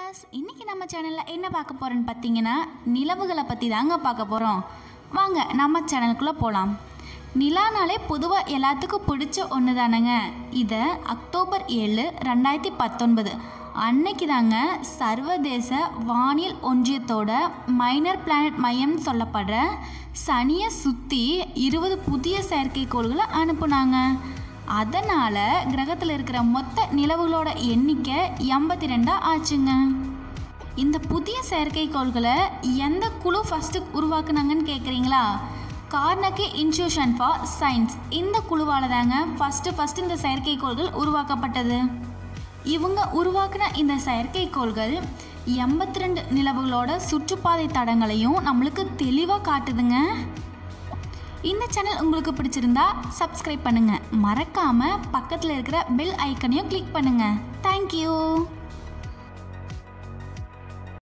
viewers இன்னைக்கு நம்ம சேனலில் என்ன பார்க்க போகிறோன்னு பார்த்தீங்கன்னா நிலவுகளை பற்றி தாங்க பார்க்க போகிறோம் வாங்க நம்ம சேனலுக்குள்ளே போகலாம் நிலானாலே பொதுவாக எல்லாத்துக்கும் பிடிச்ச ஒன்று தானேங்க இதை அக்டோபர் ஏழு ரெண்டாயிரத்தி பத்தொன்பது அன்னைக்கு தாங்க சர்வதேச வானியல் ஒன்றியத்தோட மைனர் பிளானட் மையம்னு சொல்லப்படுற சனியை சுற்றி இருபது புதிய செயற்கைக்கோள்களை அனுப்புனாங்க அதனால் கிரகத்தில் இருக்கிற மொத்த நிலவுகளோட எண்ணிக்கை எண்பத்தி ரெண்டாக ஆச்சுங்க இந்த புதிய செயற்கைக்கோள்களை எந்த குழு ஃபஸ்ட்டு உருவாக்குனாங்கன்னு கேட்குறீங்களா கார்னகி இன்ஸ்டியூஷன் ஃபார் சயின்ஸ் இந்த குழுவால் தாங்க ஃபஸ்ட்டு ஃபஸ்ட்டு இந்த செயற்கைக்கோள்கள் உருவாக்கப்பட்டது இவங்க உருவாக்கின இந்த செயற்கைக்கோள்கள் எண்பத்தி ரெண்டு நிலவுகளோட சுற்றுப்பாதை தடங்களையும் நம்மளுக்கு தெளிவாக காட்டுதுங்க இந்த சேனல் உங்களுக்கு பிடிச்சிருந்தா சப்ஸ்கிரைப் பண்ணுங்க மறக்காம பக்கத்தில் இருக்கிற பெல் ஐக்கனையும் கிளிக் பண்ணுங்க தேங்க்யூ